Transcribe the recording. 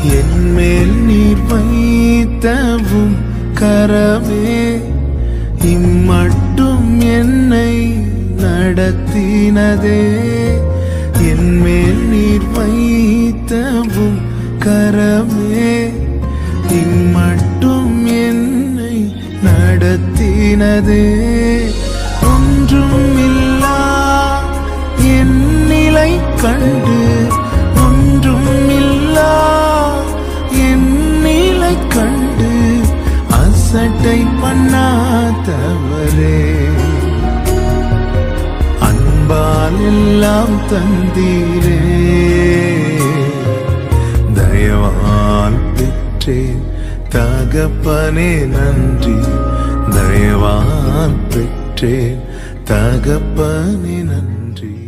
என்மேல் நீர் வைத்தவும் கரமே இம்மட்டும் என்னை நடத்தினதே என்மேல் நீர் வைத்தவும் கரமே இம்மட்டும் என்னை நடத்தினதே ஒன்றும் இல்லா என் நிலை கண்டு ஒன்றும் இல்லா என் நிலை கண்டு அசட்டை பண்ணாதவரே அன்பால் எல்லாம் தந்தீரே தயவால் பெற்றேன் தகப்பனே நன்றி தயவால் பெற்றேன் தகப்பனே நன்றி